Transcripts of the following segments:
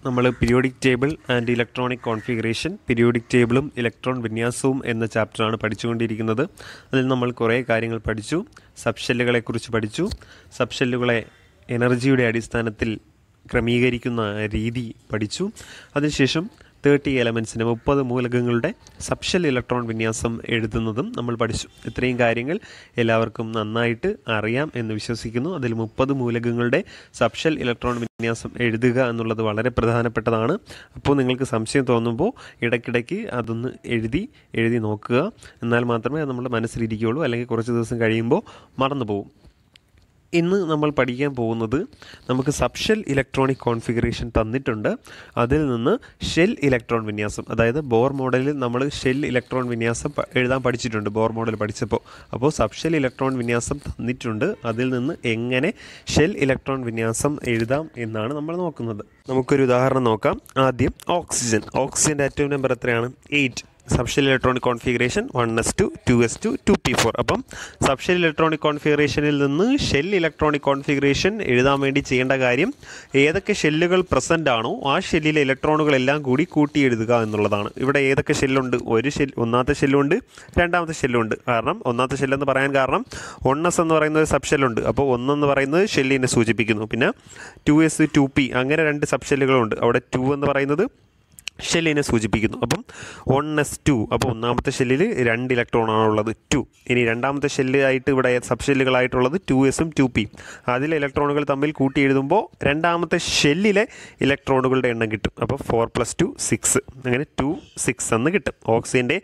നമ്മൾ periodic table and electronic configuration periodic ടേബിളും electron വിന്യാസവും എന്ന ചാപ്റ്ററാണ് പഠിച്ചുകൊണ്ടിരിക്കുന്നത് അതിൽ നമ്മൾ കുറേ കാര്യങ്ങൾ പഠിച്ചു സബ്ഷെല്ലുകളെക്കുറിച്ച് പഠിച്ചു സബ്ഷെല്ലുകളെ എനർജിയുടെ അടിസ്ഥാനത്തിൽ ക്രമീകരിക്കുന്ന രീതി പഠിച്ചു അതിനുശേഷം തേർട്ടി എലമെൻസിന് മുപ്പത് മൂലകങ്ങളുടെ സബ്ഷൽ ഇലക്ട്രോൺ വിന്യാസം എഴുതുന്നതും നമ്മൾ പഠിച്ചു ഇത്രയും കാര്യങ്ങൾ എല്ലാവർക്കും നന്നായിട്ട് അറിയാം എന്ന് വിശ്വസിക്കുന്നു അതിൽ മുപ്പത് മൂലകങ്ങളുടെ സബ്ഷൽ ഇലക്ട്രോൺ വിന്യാസം എഴുതുക എന്നുള്ളത് വളരെ പ്രധാനപ്പെട്ടതാണ് അപ്പോൾ നിങ്ങൾക്ക് സംശയം തോന്നുമ്പോൾ ഇടയ്ക്കിടയ്ക്ക് അതൊന്ന് എഴുതി എഴുതി നോക്കുക എന്നാൽ മാത്രമേ അത് നമ്മുടെ മനസ്സിലിരിക്കുകയുള്ളൂ അല്ലെങ്കിൽ കുറച്ച് ദിവസം കഴിയുമ്പോൾ മറന്നു പോകും ഇന്ന് നമ്മൾ പഠിക്കാൻ പോകുന്നത് നമുക്ക് സബ്ഷെൽ ഇലക്ട്രോണിക് കോൺഫിഗറേഷൻ തന്നിട്ടുണ്ട് അതിൽ നിന്ന് ഷെൽ ഇലക്ട്രോൺ വിന്യാസം അതായത് ബോർ മോഡലിൽ നമ്മൾ ഷെൽ ഇലക്ട്രോൺ വിന്യാസം പ- എഴുതാൻ പഠിച്ചിട്ടുണ്ട് ബോർ മോഡൽ പഠിച്ചപ്പോൾ അപ്പോൾ സബ്ഷെൽ ഇലക്ട്രോൺ വിന്യാസം തന്നിട്ടുണ്ട് അതിൽ നിന്ന് എങ്ങനെ ഷെൽ ഇലക്ട്രോൺ വിന്യാസം എഴുതാം എന്നാണ് നമ്മൾ നോക്കുന്നത് നമുക്കൊരു ഉദാഹരണം നോക്കാം ആദ്യം ഓക്സിജൻ ഓക്സിജൻ്റെ ആറ്റോം നമ്പർ എത്രയാണ് eight subshell electronic configuration one S two two S two two p four അപ്പം സബ്ഷെൽ ഇലക്ട്രോണിക് കോൺഫിഗറേഷനിൽ നിന്ന് ഷെൽ ഇലക്ട്രോണിക് കോൺഫിഗറേഷൻ എഴുതാൻ വേണ്ടി ചെയ്യേണ്ട കാര്യം ഏതൊക്കെ ഷെല്ലുകൾ പ്രസൻ്റ് ആണോ ആ ഷെല്ലിലെ ഇലക്ട്രോണുകളെല്ലാം കൂടി കൂട്ടി എഴുതുക എന്നുള്ളതാണ് ഇവിടെ ഏതൊക്കെ ഷെല്ലുണ്ട് ഒരു ഷെൽ ഒന്നാമത്തെ ഷെല്ലുണ്ട് രണ്ടാമത്തെ ഷെല്ലുണ്ട് കാരണം ഒന്നാമത്തെ ഷെല്ലെന്ന് പറയാൻ കാരണം വൺ എസ് എന്ന് പറയുന്നത് ഒരു സബ് ഷെല്ലുണ്ട് അപ്പോൾ ഒന്നെന്ന് പറയുന്നത് ഷെല്ലിനെ സൂചിപ്പിക്കുന്നു പിന്നെ ടു എസ് ടു പി അങ്ങനെ രണ്ട് സബ് ഷെല്ലുകളുണ്ട് അവിടെ ടു എന്ന് പറയുന്നത് ഷെല്ലിനെ സൂചിപ്പിക്കുന്നു അപ്പം വൺ എസ് ടു അപ്പോൾ ഒന്നാമത്തെ ഷെല്ലിൽ രണ്ട് ഇലക്ട്രോൺ ആണുള്ളത് ടു ഇനി രണ്ടാമത്തെ ഷെല്ലായിട്ട് ഇവിടെ സബ് ഷെല്ലുകളായിട്ടുള്ളത് ടു എസും ടു പിയും അതിലെ ഇലക്ട്രോണുകൾ തമ്മിൽ കൂട്ടി എഴുതുമ്പോൾ രണ്ടാമത്തെ ഷെല്ലിലെ ഇലക്ട്രോണുകളുടെ എണ്ണം കിട്ടും അപ്പോൾ ഫോർ പ്ലസ് ടു സിക്സ് അങ്ങനെ ടു സിക്സ് എന്ന് കിട്ടും ഓക്സിജൻ്റെ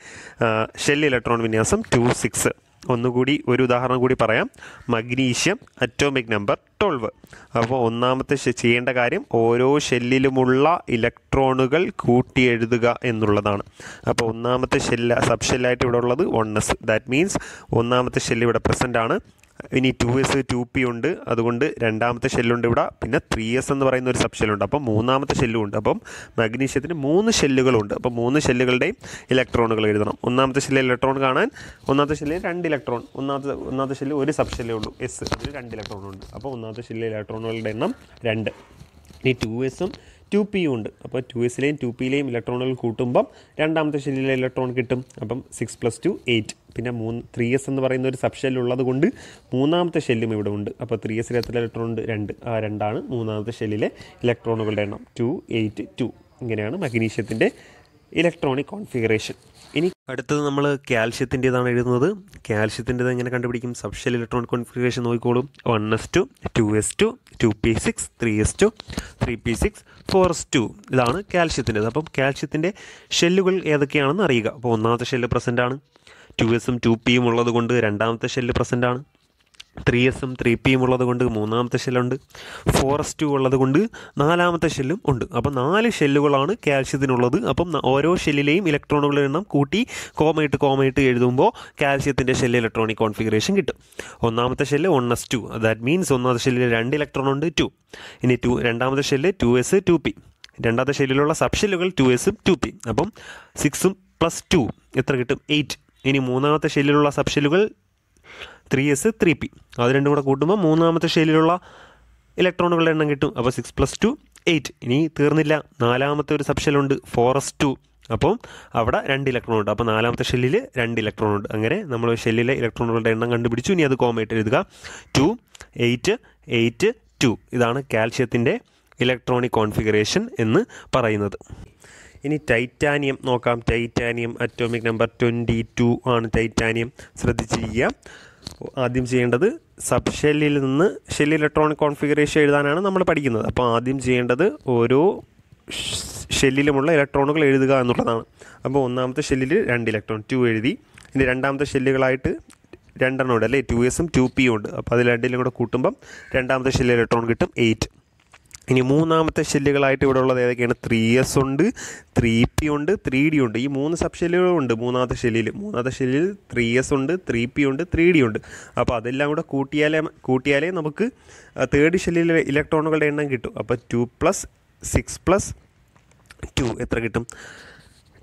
ഷെൽ ഇലക്ട്രോൺ വിന്യാസം ടു സിക്സ് ഒന്നുകൂടി ഒരു ഉദാഹരണം കൂടി പറയാം മഗ്നീഷ്യം അറ്റോമിക് നമ്പർ ട്വൽവ് അപ്പോൾ ഒന്നാമത്തെ ശ- ചെയ്യേണ്ട കാര്യം ഓരോ ഷെല്ലിലുമുള്ള ഇലക്ട്രോണുകൾ കൂട്ടി എഴുതുക എന്നുള്ളതാണ് അപ്പോൾ ഒന്നാമത്തെ ഷെല്ല് സബ് ഷെല്ലായിട്ട് ഇവിടെ ഉള്ളത് വൺ എസ് ദാറ്റ് മീൻസ് ഒന്നാമത്തെ ഷെല്ല് ഇവിടെ പ്രസൻ്റ് ആണ് ഇനി ടു എസ് ടു പി ഉണ്ട് അതുകൊണ്ട് രണ്ടാമത്തെ ഷെല്ലുണ്ട് ഇവിടെ പിന്നെ ത്രീ എസ് എന്ന് പറയുന്ന ഒരു സബ് ഷെല്ലുണ്ട് അപ്പം മൂന്നാമത്തെ ഷെല്ലും ഉണ്ട് അപ്പം മഗ്നീഷ്യത്തിന് മൂന്ന് ഷെല്ലുകളുണ്ട് അപ്പം മൂന്ന് ഷെല്ലുകളുടെയും ഇലക്ട്രോണുകൾ എഴുതണം ഒന്നാമത്തെ ഷെല്ലിൽ ഇലക്ട്രോൺ കാണാൻ ഒന്നാമത്തെ ഷെല്ലിൽ രണ്ട് ഇലക്ട്രോൺ ഒന്നാമത്തെ ഒന്നാമത്തെ ഷെല്ലിൽ ഒരു സബ് ഷെല്ലേ ഉള്ളൂ എസ് അതിൽ രണ്ട് ഇലക്ട്രോൺ ഉണ്ട് അപ്പോൾ ഒന്നാമത്തെ ഷെല്ലിലെ ഇലക്ട്രോണുകളുടെ എണ്ണം രണ്ട് ഇനി ടു എസും ടു പിയും ഉണ്ട് അപ്പോൾ ടു എസിലെയും ടു പിയിലെയും ഇലക്ട്രോണുകൾ കൂട്ടുമ്പം രണ്ടാമത്തെ ഷെല്ലിലെ ഇലക്ട്രോൺ കിട്ടും അപ്പം സിക്സ് പ്ലസ് ടു എയ്റ്റ് പിന്നെ മൂന്ന് ത്രീ എസ് എന്ന് പറയുന്ന ഒരു സബ് ഷെൽ ഉള്ളത് കൊണ്ട് മൂന്നാമത്തെ ഷെല്ലും ഇവിടെ ഉണ്ട് അപ്പോൾ ത്രീ എസിൽ എത്ര ഇലക്ട്രോൺ ഉണ്ട് രണ്ട് ആ രണ്ടാണ് മൂന്നാമത്തെ ഷെല്ലിലെ ഇലക്ട്രോണുകളുടെ എണ്ണം ടു എയ്റ്റ് ടു ഇങ്ങനെയാണ് മഗ്നീഷ്യത്തിൻ്റെ ഇലക്ട്രോണിക് കോൺഫിഗറേഷൻ ഇനി അടുത്തത് നമ്മൾ കാൽഷ്യത്തിൻ്റെതാണ് എഴുതുന്നത് കാൽഷ്യത്തിൻ്റെത് എങ്ങനെ കണ്ടുപിടിക്കും സബ്ഷെൽ ഇലക്ട്രോണിക് കോൺഫിഗറേഷൻ നോക്കിക്കോളും one S two two S two two P six three S two three P six four S two ഇതാണ് കാൽഷ്യത്തിൻ്റെത് അപ്പം കാൽഷ്യത്തിൻ്റെ ഷെല്ലുകൾ ഏതൊക്കെയാണെന്ന് അറിയുക അപ്പോൾ ഒന്നാമത്തെ ഷെല്ല് പ്രസൻ്റ് ആണ് ടു എസും ടു പിയും ഉള്ളത് കൊണ്ട് രണ്ടാമത്തെ ഷെല്ല് പ്രസൻ്റ് ആണ് ത്രീ എസും ത്രീ പിയും ഉള്ളത് കൊണ്ട് മൂന്നാമത്തെ ഷെല്ലുണ്ട് ഫോർ എസ് ടു ഉള്ളത് കൊണ്ട് നാലാമത്തെ ഷെല്ലും ഉണ്ട് അപ്പം നാല് ഷെല്ലുകളാണ് കാൽഷ്യത്തിനുള്ളത് അപ്പം ന- ഓരോ ഷെല്ലിലെയും ഇലക്ട്രോണുകളുടെ എണ്ണം കൂട്ടി കോമയിട്ട് കോമയിട്ട് എഴുതുമ്പോൾ കാൽഷ്യത്തിൻ്റെ ഷെല്ല് ഇലക്ട്രോണിക് കോൺഫിഗറേഷൻ കിട്ടും ഒന്നാമത്തെ shell one S two that means ഒന്നാമത്തെ ഷെല്ലിൽ രണ്ട് ഇലക്ട്രോൺ ഉണ്ട് ടു ഇനി ടു രണ്ടാമത്തെ shell two S two p രണ്ടാമത്തെ ഷെല്ലിലുള്ള സബ് ഷെല്ലുകൾ ടു എസും ടു പി അപ്പം സിക്സും പ്ലസ് ടു എത്ര കിട്ടും എയ്റ്റ് ഇനി മൂന്നാമത്തെ ഷെല്ലിലുള്ള സബ് ഷെല്ലുകൾ ത്രീ എസ് ത്രീ പി അത് രണ്ടും കൂടെ കൂട്ടുമ്പോൾ മൂന്നാമത്തെ ഷെല്ലിലുള്ള ഇലക്ട്രോണുകളുടെ എണ്ണം കിട്ടും അപ്പോൾ സിക്സ് പ്ലസ് ടു എയ്റ്റ് ഇനി തീർന്നില്ല നാലാമത്തെ ഒരു സബ് ഷെല്ലുണ്ട് ഫോർ എസ് ടു അപ്പം അവിടെ രണ്ട് ഇലക്ട്രോൺ ഉണ്ട് അപ്പോൾ നാലാമത്തെ ഷെല്ലിൽ രണ്ട് ഇലക്ട്രോൺ ഉണ്ട് അങ്ങനെ നമ്മൾ ഷെല്ലിലെ ഇലക്ട്രോണുകളുടെ എണ്ണം കണ്ടുപിടിച്ചു ഇനി അത് കോമായിട്ട് എഴുതുക ടു എയ്റ്റ് എയ്റ്റ് ടു ഇതാണ് കാൽഷ്യത്തിൻ്റെ ഇലക്ട്രോണിക് കോൺഫിഗറേഷൻ എന്ന് പറയുന്നത് ഇനി ടൈറ്റാനിയം നോക്കാം titanium atomic number twenty two ആണ് ടൈറ്റാനിയം ശ്രദ്ധിച്ചിരിക്കുക ആദ്യം ചെയ്യേണ്ടത് സബ് ഷെല്ലിൽ നിന്ന് ഷെൽ ഇലക്ട്രോണിക് കോൺഫിഗറേഷൻ എഴുതാനാണ് നമ്മൾ പഠിക്കുന്നത് അപ്പോൾ ആദ്യം ചെയ്യേണ്ടത് ഓരോ ഷ് ഷെല്ലിലുമുള്ള ഇലക്ട്രോണുകൾ എഴുതുക എന്നുള്ളതാണ് അപ്പോൾ ഒന്നാമത്തെ ഷെല്ലിൽ രണ്ട് ഇലക്ട്രോൺ ടു എഴുതി ഇനി രണ്ടാമത്തെ ഷെല്ലുകളായിട്ട് രണ്ടെണ്ണം ഉണ്ട് അല്ലേ ടു എസും ടു പിയും ഉണ്ട് അപ്പോൾ അത് രണ്ടിലും കൂടെ കൂട്ടുമ്പം രണ്ടാമത്തെ ഷെല്ലിൽ ഇലക്ട്രോൺ കിട്ടും എയ്റ്റ് ഇനി മൂന്നാമത്തെ ഷെല്ലുകളായിട്ട് ഇവിടെ ഉള്ളത് ഏതൊക്കെയാണ് ത്രീ എസ് ഉണ്ട് ത്രീ പി ഉണ്ട് ത്രീ ഡി ഉണ്ട് ഈ മൂന്ന് സബ് ഷെല്ലുകളും ഉണ്ട് മൂന്നാമത്തെ ഷെല്ലിൽ മൂന്നാമത്തെ ഷെല്ലിൽ ത്രീ എസ് ഉണ്ട് ത്രീ പി ഉണ്ട് ത്രീ ഡി ഉണ്ട് അപ്പോൾ അതെല്ലാം കൂടെ കൂട്ടിയാലേ കൂട്ടിയാലേ നമുക്ക് തേർഡ് ഷെല്ലിലെ ഇലക്ട്രോണുകളുടെ എണ്ണം കിട്ടും അപ്പോൾ two plus six plus two എത്ര കിട്ടും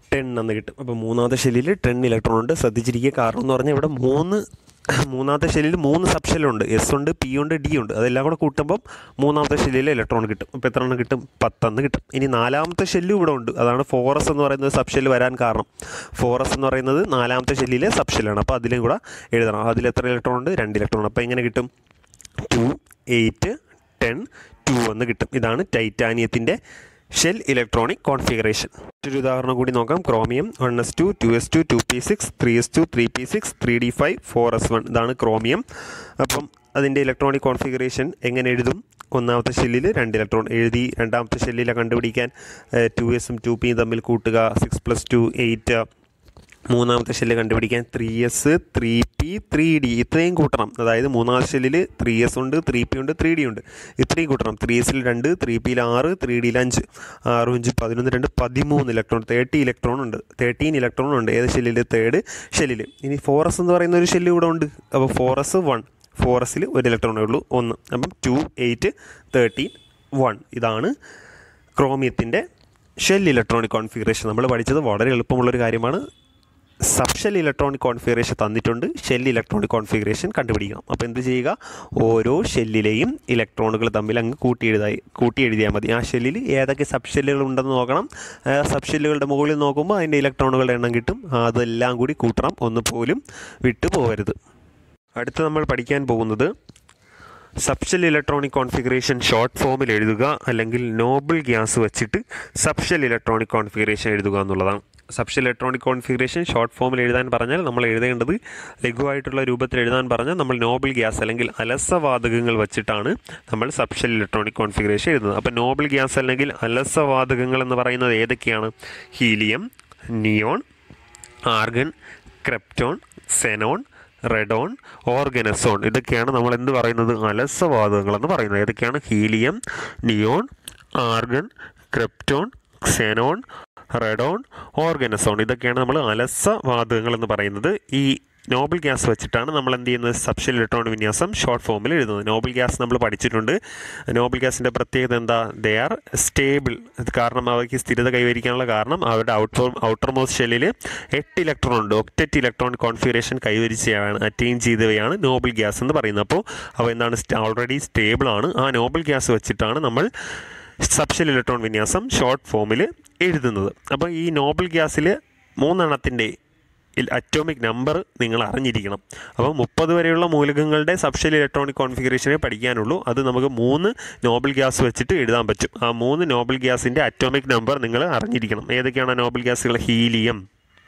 ടെൻ എന്ന് കിട്ടും അപ്പോൾ മൂന്നാമത്തെ ഷെല്ലിൽ ടെൻ ഇലക്ട്രോൺ ഉണ്ട് ശ്രദ്ധിച്ചിരിക്കുക കാരണം എന്ന് പറഞ്ഞാൽ ഇവിടെ മൂന്ന് മൂന്നാമത്തെ ഷെല്ലിൽ മൂന്ന് സബ് ഷെല്ലുണ്ട് എസ് ഉണ്ട് പി ഉണ്ട് ഡി ഉണ്ട് അതെല്ലാം കൂടെ കൂട്ടുമ്പം മൂന്നാമത്തെ ഷെല്ലിൽ ഇലക്ട്രോൺ കിട്ടും അപ്പോൾ എത്ര എണ്ണം കിട്ടും പത്തെന്ന് കിട്ടും ഇനി നാലാമത്തെ ഷെല്ലും ഇവിടെ ഉണ്ട് അതാണ് ഫോറസ് എന്ന് പറയുന്നത് സബ് ഷെല്ല് വരാൻ കാരണം ഫോറസ് എന്ന് പറയുന്നത് നാലാമത്തെ ഷെല്ലിലെ സബ് ഷെല്ലാണ് അപ്പോൾ അതിലും കൂടെ എഴുതണം അതിൽ എത്ര ഇലക്ട്രോൺ ഉണ്ട് രണ്ട് ഇലക്ട്രോൺ അപ്പോൾ എങ്ങനെ കിട്ടും ടു എയ്റ്റ് ടെൻ ടു എന്ന് കിട്ടും ഇതാണ് ടൈറ്റാനിയത്തിൻ്റെ ഷെൽ ഇലക്ട്രോണിക് കോൺഫിഗറേഷൻ ഒരു ഉദാഹരണം കൂടി നോക്കാം chromium one S two two S two two P six three S two three P six three d five four S one ഇതാണ് ക്രോമിയം അപ്പം അതിൻ്റെ ഇലക്ട്രോണിക് കോൺഫിഗറേഷൻ എങ്ങനെ എഴുതും ഒന്നാമത്തെ ഷെല്ലിൽ രണ്ട് ഇലക്ട്രോൺ എഴുതി രണ്ടാമത്തെ ഷെല്ലിലെ കണ്ടുപിടിക്കാൻ ടു എസും ടു പിയും തമ്മിൽ കൂട്ടുക സിക്സ് പ്ലസ് ടു എയ്റ്റ് മൂന്നാമത്തെ ഷെല്ല് കണ്ടുപിടിക്കാൻ three s three p three d ഇത്രയും കൂട്ടണം അതായത് മൂന്നാമത്തെ ഷെല്ലിൽ ത്രീ എസ് ഉണ്ട് ത്രീ പി ഉണ്ട് ത്രീ ഡി ഉണ്ട് ഇത്രയും കൂട്ടണം ത്രീ എസിൽ രണ്ട് ത്രീ പിയിൽ ആറ് ത്രീ ഡിയിൽ അഞ്ച് ആറ് അഞ്ച് പതിനൊന്ന് രണ്ട് പതിമൂന്ന് ഇലക്ട്രോൺ തേർട്ടി ഇലക്ട്രോൺ ഉണ്ട് തേർട്ടീൻ ഇലക്ട്രോൺ ഉണ്ട് ഏത് ഷെല്ലിൽ തേർഡ് ഷെല്ലിൽ ഇനി ഫോറസ് എന്ന് പറയുന്ന ഒരു ഷെല്ല് ഇവിടെ ഉണ്ട് അപ്പോൾ ഫോറസ് വൺ ഫോറസിൽ ഒരു ഇലക്ട്രോണേ ഉള്ളൂ ഒന്ന് അപ്പം ടു എയ്റ്റ് തേർട്ടീൻ വൺ ഇതാണ് ക്രോമിയത്തിൻ്റെ ഷെൽ ഇലക്ട്രോണിക് കോൺഫിഗറേഷൻ നമ്മൾ പഠിച്ചത് വളരെ എളുപ്പമുള്ളൊരു കാര്യമാണ് സബ്ഷെൽ ഇലക്ട്രോണിക് കോൺഫിഗറേഷൻ തന്നിട്ടുണ്ട് ഷെൽ ഇലക്ട്രോണിക് കോൺഫിഗറേഷൻ കണ്ടുപിടിക്കണം അപ്പോൾ എന്ത് ചെയ്യുക ഓരോ ഷെല്ലിലെയും ഇലക്ട്രോണുകൾ തമ്മിൽ അങ്ങ് കൂട്ടി എഴുതായി കൂട്ടി എഴുതിയാൽ മതി ആ ഷെല്ലിൽ ഏതൊക്കെ സബ് ഷെല്ലുകൾ ഉണ്ടെന്ന് നോക്കണം സബ് ഷെല്ലുകളുടെ മുകളിൽ നോക്കുമ്പോൾ അതിൻ്റെ ഇലക്ട്രോണുകളുടെ എണ്ണം കിട്ടും അതെല്ലാം കൂടി കൂട്ടണം ഒന്ന് പോലും വിട്ടു പോകരുത് അടുത്ത് നമ്മൾ പഠിക്കാൻ പോകുന്നത് സബ്ഷെൽ ഇലക്ട്രോണിക് കോൺഫിഗറേഷൻ ഷോർട്ട് ഫോമിൽ എഴുതുക അല്ലെങ്കിൽ നോബിൾ ഗ്യാസ് വെച്ചിട്ട് സബ്ഷെൽ ഇലക്ട്രോണിക് കോൺഫിഗറേഷൻ എഴുതുക എന്നുള്ളതാണ് സബ്ഷെൽ ഇലക്ട്രോണിക് കോൺഫിഗറേഷൻ ഷോർട്ട് ഫോമിൽ എഴുതാൻ പറഞ്ഞാൽ നമ്മൾ എഴുതേണ്ടത് ലഘുവായിട്ടുള്ള രൂപത്തിൽ എഴുതാൻ പറഞ്ഞാൽ നമ്മൾ നോബിൾ ഗ്യാസ് അല്ലെങ്കിൽ അലസവാതകങ്ങൾ വെച്ചിട്ടാണ് നമ്മൾ സബ്ഷെൽ ഇലക്ട്രോണിക് കോൺഫിഗറേഷൻ എഴുതുന്നത് അപ്പോൾ നോബിൾ ഗ്യാസ് അല്ലെങ്കിൽ അലസവാതകങ്ങൾ എന്ന് പറയുന്നത് ഏതൊക്കെയാണ് helium neon argon krypton xenon radon oganesson ഇതൊക്കെയാണ് നമ്മൾ എന്ത് പറയുന്നത് അലസവാതകങ്ങൾ എന്ന് പറയുന്നത് ഏതൊക്കെയാണ് helium neon argon krypton xenon radon oganesson ഇതൊക്കെയാണ് നമ്മൾ അലസവാതകങ്ങൾ എന്ന് പറയുന്നത് ഈ നോബിൾ ഗ്യാസ് വെച്ചിട്ടാണ് നമ്മൾ എന്ത് ചെയ്യുന്നത് സബ്ഷൽ ഇലക്ട്രോൺ വിന്യാസം ഷോർട്ട് ഫോമിൽ എഴുതുന്നത് നോബിൾ ഗ്യാസ് നമ്മൾ പഠിച്ചിട്ടുണ്ട് നോബിൾ ഗ്യാസിൻ്റെ പ്രത്യേകത എന്താ ദേ ആർ സ്റ്റേബിൾ കാരണം അവയ്ക്ക് സ്ഥിരത കൈവരിക്കാനുള്ള കാരണം അവരുടെ ഔട്ടർ ഔട്ടർ മോസ്റ്റ് ഷെല്ലിൽ എട്ട് ഇലക്ട്രോൺ ഉണ്ട് ഒക്റ്ററ്റ് ഇലക്ട്രോൺ കോൺഫിഗറേഷൻ കൈവരിച്ചതാണ് അറ്റൈൻ ചെയ്തവയാണ് നോബിൾ ഗ്യാസ് എന്ന് പറയുന്നത് അപ്പോൾ അവ എന്താണ് ഓൾറെഡി സ്റ്റേബിൾ ആണ് ആ നോബിൾ ഗ്യാസ് വെച്ചിട്ടാണ് നമ്മൾ സബ്ഷൽ ഇലക്ട്രോൺ വിന്യാസം ഷോർട്ട് ഫോമിൽ എഴുതുന്നത് അപ്പോൾ ഈ നോബിൾ ഗ്യാസിൽ മൂന്നെണ്ണത്തിൻ്റെ അറ്റോമിക് നമ്പർ നിങ്ങൾ അറിഞ്ഞിരിക്കണം അപ്പോൾ മുപ്പത് വരെയുള്ള മൂലകങ്ങളുടെ സബ്ഷൽ ഇലക്ട്രോണിക് കോൺഫിഗറേഷനെ പഠിക്കാനുള്ളൂ അത് നമുക്ക് മൂന്ന് നോബിൾ ഗ്യാസ് വെച്ചിട്ട് എഴുതാൻ പറ്റും ആ മൂന്ന് നോബിൾ ഗ്യാസിൻ്റെ അറ്റോമിക് നമ്പർ നിങ്ങൾ അറിഞ്ഞിരിക്കണം ഏതൊക്കെയാണ് നോബിൾ ഗ്യാസുകൾ ഹീലിയം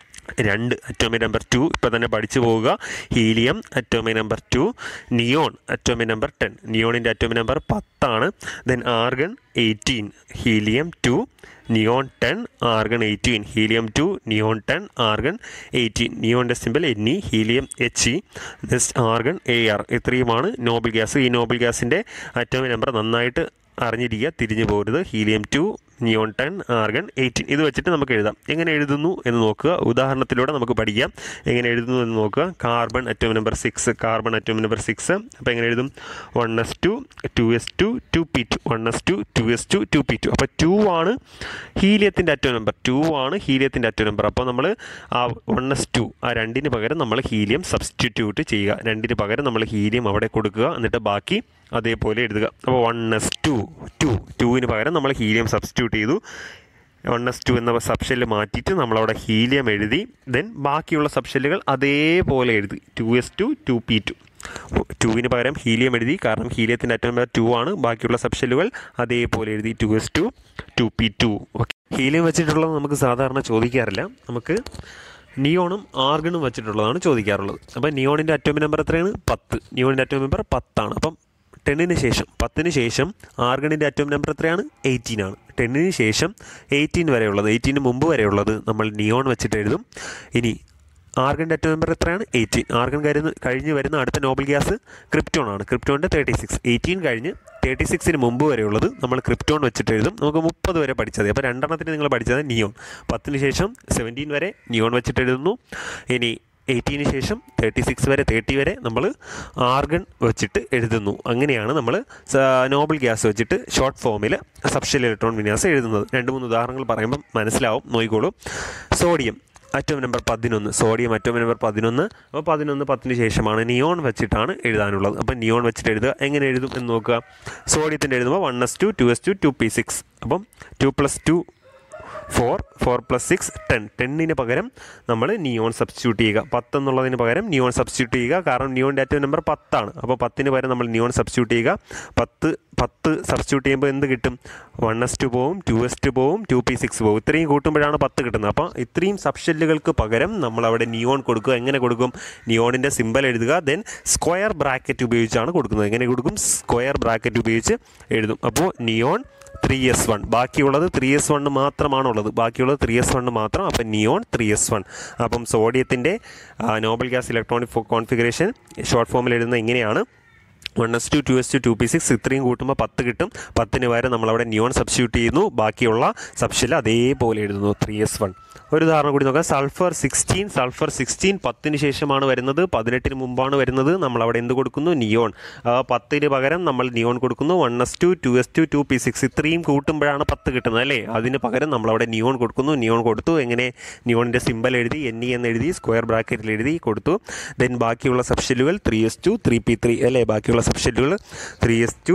രണ്ട് അറ്റോമിക് നമ്പർ ടു ഇപ്പോൾ തന്നെ പഠിച്ചു പോവുക helium atomic number two neon atomic number ten നിയോണിൻ്റെ അറ്റോമിക് നമ്പർ പത്താണ് then argon eighteen helium two neon ten argon eighteen helium two neon ten argon eighteen നിയോണിൻ്റെ symbol N E helium H E next argon A R ഇത്രയുമാണ് noble gas ഈ നോബിൾ ഗ്യാസിൻ്റെ atomic number നന്നായിട്ട് അറിഞ്ഞിരിക്കുക തിരിഞ്ഞു പോകരുത് helium two neon ten argon eighteen ഇത് വെച്ചിട്ട് നമുക്ക് എഴുതാം എങ്ങനെ എഴുതുന്നു എന്ന് നോക്കുക ഉദാഹരണത്തിലൂടെ നമുക്ക് പഠിക്കാം എങ്ങനെ എഴുതുന്നു എന്ന് നോക്കുക carbon atom number six carbon atom number six അപ്പോൾ എങ്ങനെ എഴുതും one S two two S two two p two one S two two S two two p two അപ്പോൾ ടു ആണ് ഹീലിയത്തിൻ്റെ അറ്റോം നമ്പർ ടു ആണ് ഹീലിയത്തിൻ്റെ അറ്റോം നമ്പർ അപ്പോൾ നമ്മൾ ആ വൺ എസ് ടു ആ രണ്ടിന് പകരം നമ്മൾ ഹീലിയം സബ്സ്റ്റിറ്റ്യൂട്ട് ചെയ്യുക രണ്ടിന് പകരം നമ്മൾ ഹീലിയം അവിടെ കൊടുക്കുക എന്നിട്ട് ബാക്കി അതേപോലെ എഴുതുക അപ്പോൾ വൺ എസ് ടു ടു ടുവിന് പകരം നമ്മൾ ഹീലിയം സബ്സ്റ്റിറ്റ്യൂട്ട് ചെയ്തു വൺ എസ് ടു എന്ന സബ്ഷെല്ല് മാറ്റിയിട്ട് നമ്മളവിടെ ഹീലിയം എഴുതി ദെൻ ബാക്കിയുള്ള സബ്ഷെല്ലുകൾ അതേപോലെ എഴുതി two S two two p two ടുവിന് പകരം ഹീലിയം എഴുതി കാരണം ഹീലിയത്തിൻ്റെ അറ്റം നമ്പർ ടു ആണ് ബാക്കിയുള്ള സബ്ഷെല്ലുകൾ അതേപോലെ എഴുതി two S two two p two okay helium വെച്ചിട്ടുള്ളത് നമുക്ക് സാധാരണ ചോദിക്കാറില്ല നമുക്ക് നിയോണും ആർഗണും വെച്ചിട്ടുള്ളതാണ് ചോദിക്കാറുള്ളത് അപ്പോൾ നിയോണിൻ്റെ അറ്റോമിക് നമ്പർ എത്രയാണ് പത്ത് നിയോണിൻ്റെ അറ്റോമിക് നമ്പർ പത്താണ് അപ്പം ടെന്നിന് ശേഷം പത്തിന് ശേഷം ആർഗണിൻ്റെ അറ്റോം നമ്പർ എത്രയാണ് എയ്റ്റീൻ ആണ് ടെന്നിന് ശേഷം എയ്റ്റീൻ വരെയുള്ളത് എയ്റ്റീന് മുമ്പ് വരെയുള്ളത് നമ്മൾ നിയോൺ വെച്ചിട്ട് എഴുതും ഇനി ആർഗണിൻ്റെ അറ്റോം നമ്പർ എത്രയാണ് എയ്റ്റീൻ ആർഗൺ കഴിഞ്ഞ് കഴിഞ്ഞ് വരുന്ന അടുത്ത നോബൽ ഗ്യാസ് ക്രിപ്റ്റോൺ ആണ് ക്രിപ്റ്റോണിൻ്റെ തേർട്ടി സിക്സ് എയ്റ്റീൻ കഴിഞ്ഞ് തേർട്ടി സിക്സിന് മുമ്പ് വരെയുള്ളത് നമ്മൾ ക്രിപ്റ്റോൺ വെച്ചിട്ട് എഴുതും നമുക്ക് മുപ്പത് വരെ പഠിച്ചത് അപ്പോൾ രണ്ടെണ്ണത്തിന് നിങ്ങൾ പഠിച്ചത് നിയോൺ പത്തിന് ശേഷം സെവൻറ്റീൻ വരെ നിയോൺ വെച്ചിട്ട് എഴുതുന്നു ഇനി എയ്റ്റീന് ശേഷം തേർട്ടി സിക്സ് വരെ തേർട്ടി വരെ നമ്മൾ ആർഗൺ വെച്ചിട്ട് എഴുതുന്നു അങ്ങനെയാണ് നമ്മൾ നോബൽ ഗ്യാസ് വെച്ചിട്ട് ഷോർട്ട് ഫോമിൽ സബ്ഷൽ ഇലക്ട്രോൺ വിന്യാസം എഴുതുന്നത് രണ്ട് മൂന്ന് ഉദാഹരണങ്ങൾ പറയുമ്പോൾ മനസ്സിലാവും നോയിക്കോളൂ സോഡിയം അറ്റോം നമ്പർ പതിനൊന്ന് സോഡിയം അറ്റോം നമ്പർ പതിനൊന്ന് അപ്പോൾ പതിനൊന്ന് പത്തിന് ശേഷമാണ് നിയോൺ വെച്ചിട്ടാണ് എഴുതാനുള്ളത് അപ്പോൾ നിയോൺ വെച്ചിട്ട് എഴുതുക എങ്ങനെ എഴുതും എന്ന് നോക്കുക സോഡിയത്തിൻ്റെ എഴുതുമ്പോൾ one S two two S two two P six അപ്പം two plus two four four plus six ten ടെന്നിന് പകരം നമ്മൾ നിയോൺ സബ്സ്റ്റിറ്റ്യൂട്ട് ചെയ്യുക പത്ത് എന്നുള്ളതിന് പകരം നിയോൺ സബ്സ്റ്റിറ്റ്യൂട്ട് ചെയ്യുക കാരണം നിയോണിൻ്റെ ഏറ്റവും നമ്പർ പത്താണ് അപ്പോൾ പത്തിന് പകരം നമ്മൾ നിയോൺ സബ്സ്റ്റിറ്റ്യൂട്ട് ചെയ്യുക പത്ത് പത്ത് സബ്സ്റ്റിറ്റ്യൂട്ട് ചെയ്യുമ്പോൾ എന്ത് കിട്ടും വൺ എസ് ടു പോവും ടു എസ് ടു പോവും ടു പി സിക്സ് പോവും ഇത്രയും കൂട്ടുമ്പോഴാണ് പത്ത് കിട്ടുന്നത് അപ്പോൾ ഇത്രയും സബ്ഷെല്ലുകൾക്ക് പകരം നമ്മൾ അവിടെ നിയോൺ കൊടുക്കുക എങ്ങനെ കൊടുക്കും നിയോണിൻ്റെ സിമ്പൽ എഴുതുക ദെൻ സ്ക്വയർ ബ്രാക്കറ്റ് ഉപയോഗിച്ചാണ് കൊടുക്കുന്നത് എങ്ങനെ കൊടുക്കും സ്ക്വയർ ബ്രാക്കറ്റ് ഉപയോഗിച്ച് എഴുതും അപ്പോൾ നിയോൺ ത്രീ എസ് വൺ ബാക്കിയുള്ളത് ത്രീ എസ് വണ്ണ് മാത്രമാണുള്ളത് ബാക്കിയുള്ളത് ത്രീ എസ് വണ്ണ് മാത്രം അപ്പം നിയോൺ ത്രീ എസ് വൺ അപ്പം സോഡിയത്തിൻ്റെ noble gas electronic configuration short ഫോമിൽ എഴുതുന്നത് ഇങ്ങനെയാണ് one S two two S two two P six ഇത്രയും കൂട്ടുമ്പോൾ പത്ത് കിട്ടും പത്തിന് പകരം നമ്മളവിടെ നിയോൺ സബ്സ്റ്റിറ്റ്യൂട്ട് ചെയ്യുന്നു ബാക്കിയുള്ള സബ്ഷിൽ അതേപോലെ എഴുതുന്നു ത്രീ എസ് വൺ ഒരു ഉദാഹരണം കൂടി നോക്കാം സൾഫർ സിക്സ്റ്റീൻ സൾഫർ സിക്സ്റ്റീൻ പത്തിന് ശേഷമാണ് വരുന്നത് പതിനെട്ടിന് മുമ്പാണ് വരുന്നത് നമ്മൾ അവിടെ എന്ത് കൊടുക്കുന്നു നിയോൺ ആ, പത്തിന് പകരം നമ്മൾ നിയോൺ കൊടുക്കുന്നു one S two two S two two P six ഇത്രയും കൂട്ടുമ്പോഴാണ് പത്ത് കിട്ടുന്നത് അല്ലേ അതിന് പകരം നമ്മളവിടെ നിയോൺ കൊടുക്കുന്നു നിയോൺ കൊടുത്തു എങ്ങനെ നിയോണിൻ്റെ സിമ്പൽ എഴുതി എൻ ഇ എന്ന് എഴുതി സ്ക്വയർ ബ്രാക്കറ്റിൽ എഴുതി കൊടുത്തു ദെൻ ബാക്കിയുള്ള സബ്ഷെല്ലുകൾ three S two three p three അല്ലേ ബാക്കിയുള്ള സബ്ഷെല്ലുകൾ three S two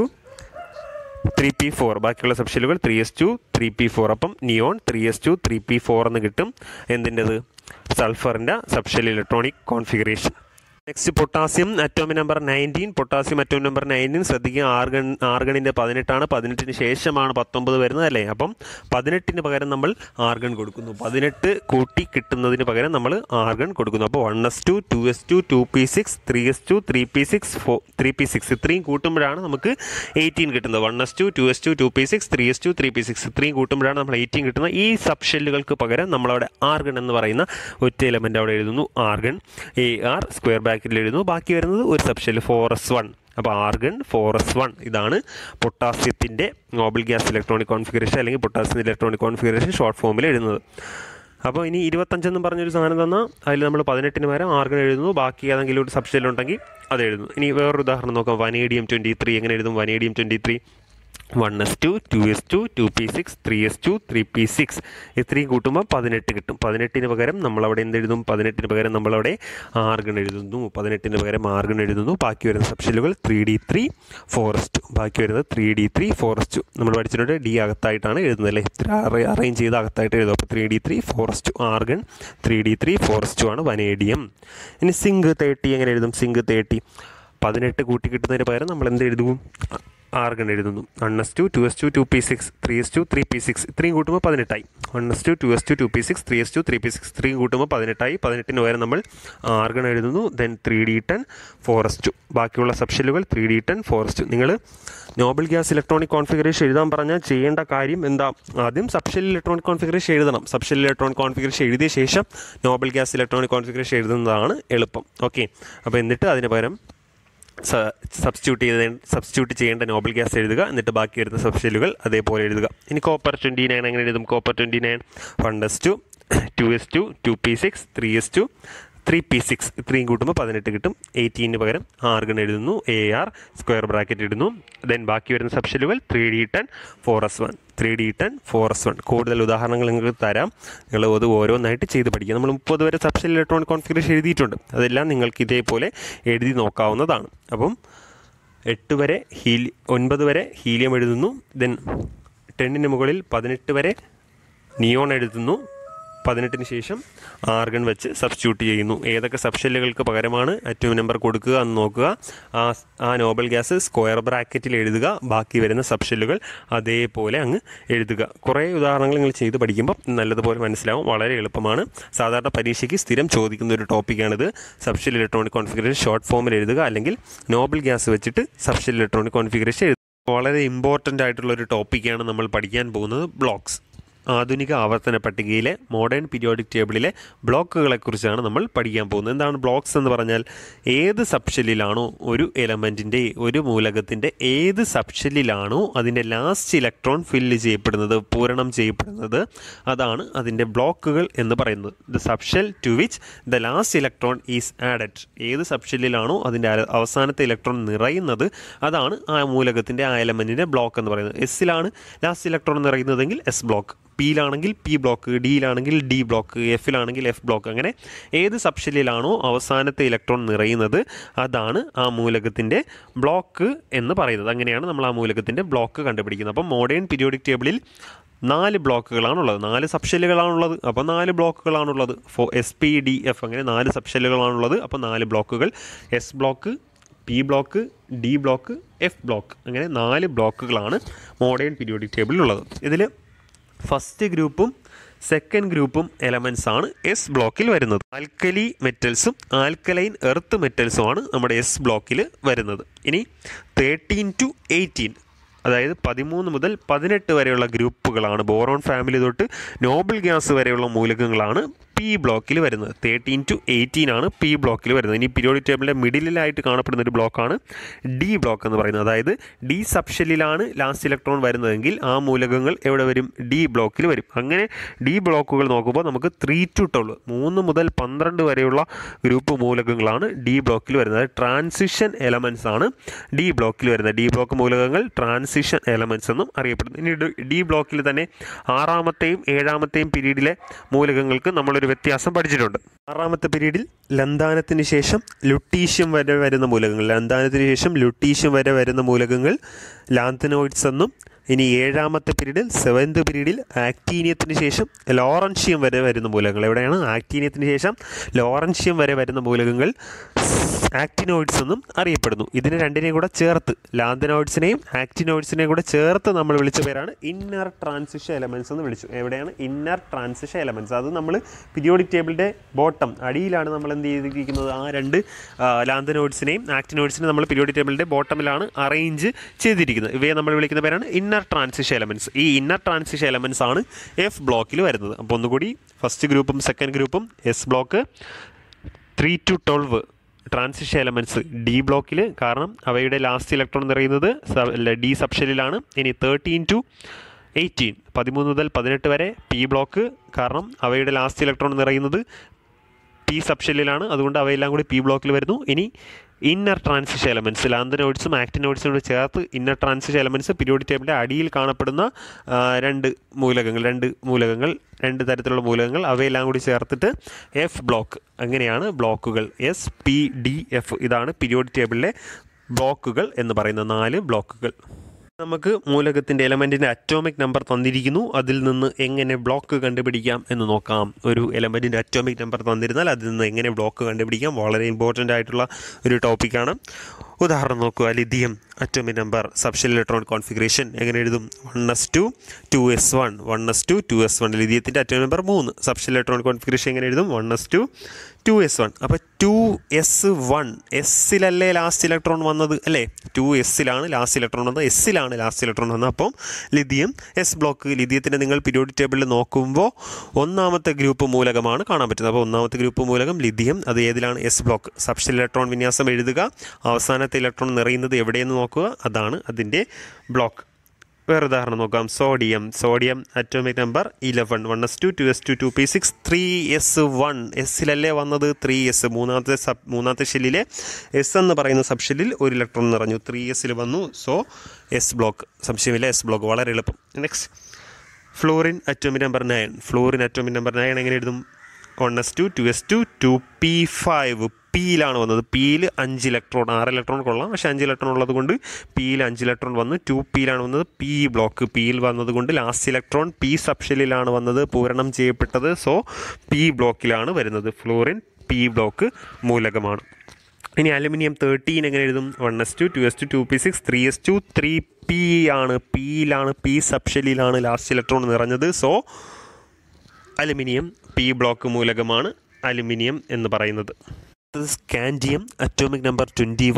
three P four ബാക്കിയുള്ള സബ്ഷെല്ലുകൾ three S two three P four അപ്പം neon three S two three P four എന്ന് കിട്ടും എന്തിൻ്റെത് സൾഫറിൻ്റെ subshell electronic configuration next potassium atomic number nineteen potassium atomic number nineteen ശ്രദ്ധിക്കുക argon ആർഗണിൻ്റെ പതിനെട്ടാണ് പതിനെട്ടിന് ശേഷമാണ് പത്തൊമ്പത് വരുന്നത് അല്ലേ അപ്പം പതിനെട്ടിന് പകരം നമ്മൾ ആർഗൺ കൊടുക്കുന്നു പതിനെട്ട് കൂട്ടി കിട്ടുന്നതിന് പകരം നമ്മൾ ആർഗൺ കൊടുക്കുന്നു അപ്പോൾ one S two two S two two P six three S two three P six four three P six ഇത്രയും കൂട്ടുമ്പോഴാണ് നമുക്ക് എയ്റ്റീൻ കിട്ടുന്നത് one S two two S two two P six three S two three P six ഇത്രയും കൂട്ടുമ്പോഴാണ് നമ്മൾ eighteen കിട്ടുന്നത് ഈ sub ഷെല്ലുകൾക്ക് പകരം നമ്മളവിടെ ആർഗൺ എന്ന് പറയുന്ന ഒറ്റ എലമെൻ്റ് അവിടെ എഴുതുന്നു ആർഗൺ എ ആർ സ്ക്വയർ ബ്രാക്കറ്റിൽ എഴുതുന്നു ബാക്കി വരുന്നത് ഒരു subshell four S one അപ്പോൾ ആർഗൺ ഫോർ എസ് വൺ ഇതാണ് പൊട്ടാസ്യത്തിൻ്റെ നോബൽ ഗ്യാസ് ഇലക്ട്രോണിക് കോൺഫിഗറേഷൻ അല്ലെങ്കിൽ പൊട്ടാസ്യം ഇലക്ട്രോണിക് കോൺഫിഗറേഷൻ ഷോർട്ട് ഫോമിൽ എഴുതുന്നത് അപ്പോൾ ഇനി ഇരുപത്തഞ്ചെന്ന് പറഞ്ഞൊരു സാധനം തന്നാൽ അതിൽ നമ്മൾ പതിനെട്ടിന് പകരം ആർഗൺ എഴുതുന്നു ബാക്കി ഏതെങ്കിലും ഒരു സബ്ഷെൽ ഉണ്ടെങ്കിൽ അത് എഴുതുന്നു ഇനി വേറൊരു ഉദാഹരണം നോക്കാം വനേഡിയം ട്വൻറ്റി ത്രീ എങ്ങനെ എഴുതും vanadium twenty three one S two two S two two P six three S two three P six ഇത്രയും കൂട്ടുമ്പോൾ പതിനെട്ട് കിട്ടും പതിനെട്ടിന് പകരം നമ്മളവിടെ എന്തെഴുതും പതിനെട്ടിന് പകരം നമ്മളവിടെ ആർഗൺ എഴുതുന്നു പതിനെട്ടിന് പകരം ആർഗൺ എഴുതുന്നു ബാക്കി വരുന്ന സബ്ഷെല്ലുകൾ ത്രീ ഡി ത്രീ ഫോറസ്റ്റ് ബാക്കി വരുന്നത് ത്രീ ഡി ത്രീ ഫോറസ്റ്റ് നമ്മൾ പഠിച്ചിട്ടുണ്ട് ഡി അകത്തായിട്ടാണ് എഴുതുന്നത് അല്ലേ അറേഞ്ച് ചെയ്ത് അകത്തായിട്ട് എഴുതും അപ്പോൾ three d three four s two argon three d three ഫോറസ്റ്റും ആണ് വനേഡിയം ഇനി സിങ്ക് തേർട്ടി എങ്ങനെ എഴുതും സിങ്ക് തേർട്ടി പതിനെട്ട് കൂട്ടി കിട്ടുന്നതിന് പകരം നമ്മൾ എന്ത് എഴുതും ആർഗൺ എഴുതുന്നു one S two two S two two P six three S two three P six ഇത്രയും കൂട്ടുമ്പോൾ പതിനെട്ടായി one S two two S two two P six three S two three P six ഇത്രയും കൂട്ടുമ്പോൾ പതിനെട്ടായി പതിനെട്ടിന് പകരം നമ്മൾ ആർഗൺ എഴുതുന്നു then three D ten four s two ബാക്കിയുള്ള സബ്ഷെല്ലുകൾ ത്രീ ഡി ടെൻ ഫോറസ്റ്റ് നിങ്ങൾ നോബൽ ഗ്യാസ് ഇലക്ട്രോണിക് കോൺഫിഗറേഷൻ എഴുതാൻ പറഞ്ഞാൽ ചെയ്യേണ്ട കാര്യം എന്താ ആദ്യം സബ്ഷെൽ ഇലക്ട്രോണിക് കോൺഫിഗറേഷൻ എഴുതണം സബ്ഷെൽ ഇലക്ട്രോണിക് കോൺഫിഗറേഷൻ എഴുതിയ ശേഷം നോബൽ ഗ്യാസ് ഇലക്ട്രോണിക് കോൺഫിഗറേഷൻ എഴുതുന്നതാണ് എളുപ്പം ഓക്കെ അപ്പോൾ എന്നിട്ട് അതിന് പകരം സബ്സ്റ്റിറ്റ്യൂട്ട് ചെയ്ത് സബ്സ്റ്റിറ്റ്യൂട്ട് ചെയ്യേണ്ട നോബൽ ഗ്യാസ് എഴുതുക എന്നിട്ട് ബാക്കി വരുന്ന സബ്ഷെല്ലുകൾ അതേപോലെ എഴുതുക ഇനി കോപ്പർ ട്വൻറ്റി നയൻ എങ്ങനെ എഴുതും copper twenty nine one S two two S two two P six three S two three P six ഇത്രയും കൂട്ടുമ്പോൾ പതിനെട്ട് കിട്ടും എയ്റ്റീന് പകരം ആർഗൺ എഴുതുന്നു എ ആർ സ്ക്വയർ ബ്രാക്കറ്റ് ഇടുന്നു ദെൻ ബാക്കി വരുന്ന സബ്ഷെല്ലുകൾ three D ten four S one three D ten four S one കൂടുതൽ ഉദാഹരണങ്ങൾ നിങ്ങൾക്ക് തരാം നിങ്ങൾ അത് ഓരോന്നായിട്ട് ചെയ്ത് പഠിക്കുക നമ്മൾ മുപ്പത് വരെ സബ്ഷെൽ ഇലക്ട്രോണിക് കോൺഫിഗറേഷൻ എഴുതിയിട്ടുണ്ട് അതെല്ലാം നിങ്ങൾക്ക് ഇതേപോലെ എഴുതി നോക്കാവുന്നതാണ് അപ്പം എട്ട് വരെ ഹീലി ഒൻപത് വരെ ഹീലിയം എഴുതുന്നു ദെൻ ടെന്നിന് മുകളിൽ പതിനെട്ട് വരെ നിയോൺ എഴുതുന്നു പതിനെട്ടിന് ശേഷം ആർഗൺ വെച്ച് സബ്സ്റ്റിറ്റ്യൂട്ട് ചെയ്യുന്നു ഏതൊക്കെ സബ്ഷെല്ലുകൾക്ക് പകരമാണ് അറ്റോം നമ്പർ കൊടുക്കുക എന്ന് നോക്കുക ആ ആ നോബൽ ഗ്യാസ് സ്ക്വയർ ബ്രാക്കറ്റിൽ എഴുതുക ബാക്കി വരുന്ന സബ്ഷെല്ലുകൾ അതേപോലെ അങ്ങ് എഴുതുക കുറേ ഉദാഹരണങ്ങൾ നിങ്ങൾ ചെയ്ത് പഠിക്കുമ്പോൾ നല്ലതുപോലെ മനസ്സിലാവും വളരെ എളുപ്പമാണ് സാധാരണ പരീക്ഷയ്ക്ക് സ്ഥിരം ചോദിക്കുന്ന ഒരു ടോപ്പിക്കാണിത് സബ്ഷെൽ ഇലക്ട്രോണിക് കോൺഫിഗറേഷൻ ഷോർട്ട് ഫോമിൽ എഴുതുക അല്ലെങ്കിൽ നോബൽ ഗ്യാസ് വെച്ചിട്ട് സബ്ഷെൽ ഇലക്ട്രോണിക് കോൺഫിഗറേഷൻ എഴുതുക വളരെ ഇമ്പോർട്ടൻ്റ് ആയിട്ടുള്ള ഒരു ടോപ്പിക്കാണ് നമ്മൾ പഠിക്കാൻ പോകുന്നത് ബ്ലോക്സ് ആധുനിക ആവർത്തന പട്ടികയിലെ മോഡേൺ പീരിയോഡിക് ടേബിളിലെ ബ്ലോക്കുകളെക്കുറിച്ചാണ് നമ്മൾ പഠിക്കാൻ പോകുന്നത് എന്താണ് ബ്ലോക്സ് എന്ന് പറഞ്ഞാൽ ഏത് സബ്ഷെല്ലിലാണോ ഒരു എലമെൻറ്റിൻ്റെ ഒരു മൂലകത്തിൻ്റെ ഏത് സബ്ഷെല്ലിലാണോ അതിൻ്റെ ലാസ്റ്റ് ഇലക്ട്രോൺ ഫില്ല് ചെയ്യപ്പെടുന്നത് പൂരണം ചെയ്യപ്പെടുന്നത് അതാണ് അതിൻ്റെ ബ്ലോക്കുകൾ എന്ന് പറയുന്നത് the subshell to which the last electron is added ഏത് സബ്ഷെല്ലിലാണോ അതിൻ്റെ അര- അവസാനത്തെ ഇലക്ട്രോൺ നിറയുന്നത് അതാണ് ആ മൂലകത്തിൻ്റെ ആ എലമെൻറ്റിൻ്റെ ബ്ലോക്ക് എന്ന് പറയുന്നത് എസ്സിലാണ് ലാസ്റ്റ് ഇലക്ട്രോൺ നിറയുന്നതെങ്കിൽ എസ് ബ്ലോക്ക് പിയിലാണെങ്കിൽ പി ബ്ലോക്ക് ഡിയിലാണെങ്കിൽ ഡി ബ്ലോക്ക് എഫിലാണെങ്കിൽ എഫ് ബ്ലോക്ക് അങ്ങനെ ഏത് സബ്ഷെല്ലിലാണോ അവസാനത്തെ ഇലക്ട്രോൺ നിറയുന്നത് അതാണ് ആ മൂലകത്തിൻ്റെ ബ്ലോക്ക് എന്ന് പറയുന്നത് അങ്ങനെയാണ് നമ്മൾ ആ മൂലകത്തിൻ്റെ ബ്ലോക്ക് കണ്ടുപിടിക്കുന്നത് അപ്പം മോഡേൺ പീരിയോഡിക് ടേബിളിൽ നാല് ബ്ലോക്കുകളാണുള്ളത് നാല് സബ്ഷെല്ലുകളാണുള്ളത് അപ്പോൾ നാല് ബ്ലോക്കുകളാണുള്ളത് ഫോ എസ് പി ഡി എഫ് അങ്ങനെ നാല് സബ്ഷെല്ലുകളാണുള്ളത് അപ്പോൾ നാല് ബ്ലോക്കുകൾ s block P block D block F block അങ്ങനെ നാല് ബ്ലോക്കുകളാണ് മോഡേൺ പീരിയോഡിക് ടേബിളിലുള്ളത് ഇതിൽ ഫസ്റ്റ് ഗ്രൂപ്പും സെക്കൻഡ് ഗ്രൂപ്പും എലമെൻസ് ആണ് എസ് ബ്ലോക്കിൽ വരുന്നത് ആൽക്കലി മെറ്റൽസും ആൽക്കലൈൻ എർത്ത് മെറ്റൽസുമാണ് നമ്മുടെ എസ് ബ്ലോക്കിൽ വരുന്നത് ഇനി തേർട്ടീൻ ടു എയ്റ്റീൻ അതായത് പതിമൂന്ന് മുതൽ പതിനെട്ട് വരെയുള്ള ഗ്രൂപ്പുകളാണ് ബോറോൺ ഫാമിലി തൊട്ട് നോബിൾ ഗ്യാസ് വരെയുള്ള മൂലകങ്ങളാണ് പി ബ്ലോക്കിൽ വരുന്നത് തേർട്ടീൻ ടു എയ്റ്റീൻ ആണ് പി ബ്ലോക്കിൽ വരുന്നത് ഇനി പീരിയോഡിക് ടേബിളിൻ്റെ മിഡിലായിട്ട് കാണപ്പെടുന്ന ഒരു ബ്ലോക്കാണ് ഡി ബ്ലോക്ക് എന്ന് പറയുന്നത് അതായത് ഡി സബ്ഷെല്ലിലാണ് ലാസ്റ്റ് ഇലക്ട്രോൺ വരുന്നതെങ്കിൽ ആ മൂലകങ്ങൾ എവിടെ വരും ഡി ബ്ലോക്കിൽ വരും അങ്ങനെ ഡി ബ്ലോക്കുകൾ നോക്കുമ്പോൾ നമുക്ക് ത്രീ ടു ട്വൽവ് മൂന്ന് മുതൽ പന്ത്രണ്ട് വരെയുള്ള ഗ്രൂപ്പ് മൂലകങ്ങളാണ് ഡി ബ്ലോക്കിൽ വരുന്നത് അതായത് ട്രാൻസിഷൻ എലമെൻസ് ആണ് ഡി ബ്ലോക്കിൽ വരുന്നത് ഡി ബ്ലോക്ക് മൂലകങ്ങൾ ട്രാൻസിഷൻ എലമെൻസ് എന്നും അറിയപ്പെടുന്നു ഇനി ഡി- ഡി ബ്ലോക്കിൽ തന്നെ ആറാമത്തെയും ഏഴാമത്തെയും പീരീഡിലെ മൂലകങ്ങൾക്ക് നമ്മളൊരു വ്യത്യാസം പഠിച്ചിട്ടുണ്ട് ആറാമത്തെ പീരീഡിൽ ലന്താനത്തിന് ശേഷം ലുട്ടീഷ്യം വരെ വരുന്ന മൂലകങ്ങൾ ലന്താനത്തിന് ശേഷം ലുട്ടീഷ്യം വരെ വരുന്ന മൂലകങ്ങൾ ലാന്തനോയിഡ്സ് എന്നും ഇനി ഏഴാമത്തെ പീരീഡിൽ സെവൻത് പീരീഡിൽ ആക്ടീനിയത്തിന് ശേഷം ലോറൻഷ്യം വരെ വരുന്ന മൂലകങ്ങൾ എവിടെയാണ് ആക്ടീനിയത്തിന് ശേഷം ലോറൻഷ്യം വരെ വരുന്ന മൂലകങ്ങൾ ആക്ടിനോയിഡ്സ് എന്നും അറിയപ്പെടുന്നു ഇതിനെ രണ്ടിനെയും കൂടെ ചേർത്ത് ലാന്തനോയിഡ്സിനെയും ആക്ടിനോയിഡ്സിനെയും കൂടെ ചേർത്ത് നമ്മൾ വിളിച്ച പേരാണ് ഇന്നർ ട്രാൻസിഷൻ എലമെൻറ്റ്സ് എന്ന് വിളിച്ചു എവിടെയാണ് ഇന്നർ ട്രാൻസിഷൻ എലമെൻറ്റ്സ് അത് നമ്മൾ പീരിയോഡിക് ടേബിളിൻ്റെ ബോട്ടം അടിയിലാണ് നമ്മൾ എന്ത് ചെയ്തിരിക്കുന്നത് ആ രണ്ട് ലാന്തനോയിഡ്സിനെയും ആക്ടിനോയിഡ്സിനെയും നമ്മൾ പീരിയോഡിക് ടേബിളിൻ്റെ ബോട്ടമിലാണ് അറേഞ്ച് ചെയ്തിരിക്കുന്നത് ഇവയെ നമ്മൾ വിളിക്കുന്ന പേരാണ് ഇന്നർ ട്രാൻസിഷൻ എലമെൻറ്റ്സ് ഈ ഇന്നർ ട്രാൻസിഷൻ എലമെൻറ്റ്സ് ആണ് എഫ് ബ്ലോക്കിൽ വരുന്നത് അപ്പോൾ ഒന്നുകൂടി ഫസ്റ്റ് ഗ്രൂപ്പും സെക്കൻഡ് ഗ്രൂപ്പും S block three to twelve transition elements D ബ്ലോക്കിൽ കാരണം അവയുടെ ലാസ്റ്റ് ഇലക്ട്രോൺ നിറയുന്നത് ഡി സബ്ഷെല്ലിലാണ് ഇനി തേർട്ടീൻ ടു എയ്റ്റീൻ പതിമൂന്ന് മുതൽ പതിനെട്ട് വരെ പി ബ്ലോക്ക് കാരണം അവയുടെ ലാസ്റ്റ് ഇലക്ട്രോൺ നിറയുന്നത് പി സബ്ഷെല്ലിലാണ് അതുകൊണ്ട് അവയെല്ലാം കൂടി പി ബ്ലോക്കിൽ വരുന്നു ഇനി ഇന്നർ ട്രാൻസിഷൻ എലമെൻറ്റ്സ് ലാന്തനോയിഡ്സും ആക്ടിനോയിഡ്സും കൂടി ചേർത്ത് ഇന്നർ ട്രാൻസിഷൻ എലമെൻറ്റ്സ് പീരിയോഡിക് ടേബിളിൻ്റെ അടിയിൽ കാണപ്പെടുന്ന ആ, രണ്ട് മൂലകങ്ങൾ രണ്ട് മൂലകങ്ങൾ രണ്ട് തരത്തിലുള്ള മൂലകങ്ങൾ അവയെല്ലാം കൂടി ചേർത്തിട്ട് എഫ് ബ്ലോക്ക് അങ്ങനെയാണ് ബ്ലോക്കുകൾ എസ് പി ഡി എഫ് ഇതാണ് പീരിയോഡിക് ടേബിളിലെ ബ്ലോക്കുകൾ എന്ന് പറയുന്ന നാല് ബ്ലോക്കുകൾ നമുക്ക് മൂലകത്തിൻ്റെ എലമെൻറ്റിൻ്റെ അറ്റോമിക് നമ്പർ തന്നിരിക്കുന്നു അതിൽ നിന്ന് എങ്ങനെ ബ്ലോക്ക് കണ്ടുപിടിക്കാം എന്ന് നോക്കാം ഒരു എലമെൻറ്റിൻ്റെ അറ്റോമിക് നമ്പർ തന്നിരുന്നാൽ അതിൽ നിന്ന് എങ്ങനെ ബ്ലോക്ക് കണ്ടുപിടിക്കാം വളരെ ഇമ്പോർട്ടൻ്റ് ആയിട്ടുള്ള ഒരു ടോപ്പിക്കാണ് ഉദാഹരണം നോക്കുക lithium atomic number subshell electron configuration എങ്ങനെ എഴുതും one S two two S one one S two two S one ലിഥിയത്തിൻ്റെ അറ്റോമിക് നമ്പർ മൂന്ന് സബ്ഷൽ ഇലക്ട്രോൺ കോൺഫിഗറേഷൻ എങ്ങനെ എഴുതും one S two two S one അപ്പോൾ ടു എസ് വൺ എസ്സിലല്ലേ last electron വന്നത് അല്ലേ ടു എസ്സിലാണ് ലാസ്റ്റ് ഇലക്ട്രോൺ വന്നത് എസ്സിലാണ് last electron വന്നത് അപ്പം ലിഥിയം എസ് ബ്ലോക്ക് ലിഥിയത്തിൻ്റെ നിങ്ങൾ പീരിയോഡിക് ടേബിളിൽ നോക്കുമ്പോൾ ഒന്നാമത്തെ ഗ്രൂപ്പ് മൂലകമാണ് കാണാൻ പറ്റുന്നത് അപ്പോൾ ഒന്നാമത്തെ ഗ്രൂപ്പ് മൂലകം ലിഥിയം അത് ഏതിലാണ് എസ് ബ്ലോക്ക് സബ്ഷൽ ഇലക്ട്രോൺ വിന്യാസം എഴുതുക അവസാനത്തെ ഇലക്ട്രോൺ നിറയുന്നത് എവിടെയെന്ന് നോക്കുക അതാണ് അതിൻ്റെ ബ്ലോക്ക് വേറെ ഉദാഹരണം നോക്കാം sodium sodium atomic number eleven one S two two S two two P six three S one എസ്സിലല്ലേ വന്നത് ത്രീ എസ് മൂന്നാമത്തെ സബ് മൂന്നാമത്തെ ഷെല്ലിലെ എസ് എന്ന് പറയുന്ന സബ് ഷെല്ലിൽ ഒരു ഇലക്ട്രോൺ നിറഞ്ഞു ത്രീ എസ്സിൽ വന്നു സോ എസ് ബ്ലോക്ക് സംശയമില്ല എസ് ബ്ലോക്ക് വളരെ എളുപ്പം next fluorine atomic number nine fluorine atomic number nine എങ്ങനെ എഴുതും one S two two S two two P five പിയിലാണ് വന്നത് പിയിൽ അഞ്ച് ഇലക്ട്രോൺ ആറ് ഇലക്ട്രോൺ കൊള്ളാം പക്ഷേ അഞ്ച് ഇലക്ട്രോൺ ഉള്ളത് കൊണ്ട് പിയിൽ അഞ്ച് ഇലക്ട്രോൺ വന്ന് ടു പിയിലാണ് വന്നത് പി ബ്ലോക്ക് പിയിൽ വന്നത് കൊണ്ട് ലാസ്റ്റ് ഇലക്ട്രോൺ പി സബ്ഷെല്ലിലാണ് വന്നത് പൂരണം ചെയ്യപ്പെട്ടത് സോ പി ബ്ലോക്കിലാണ് വരുന്നത് ഫ്ലോറിൻ പി ബ്ലോക്ക് മൂലകമാണ് ഇനി അലുമിനിയം തേർട്ടീൻ എങ്ങനെ എഴുതും one S two two S two two P six three S two three P ആണ് പിയിലാണ് പി സബ്ഷെല്ലിലാണ് ലാസ്റ്റ് ഇലക്ട്രോൺ നിറഞ്ഞത് സോ അലുമിനിയം പി ബ്ലോക്ക് മൂലകമാണ് അലുമിനിയം എന്ന് പറയുന്നത് scandium atomic number twenty one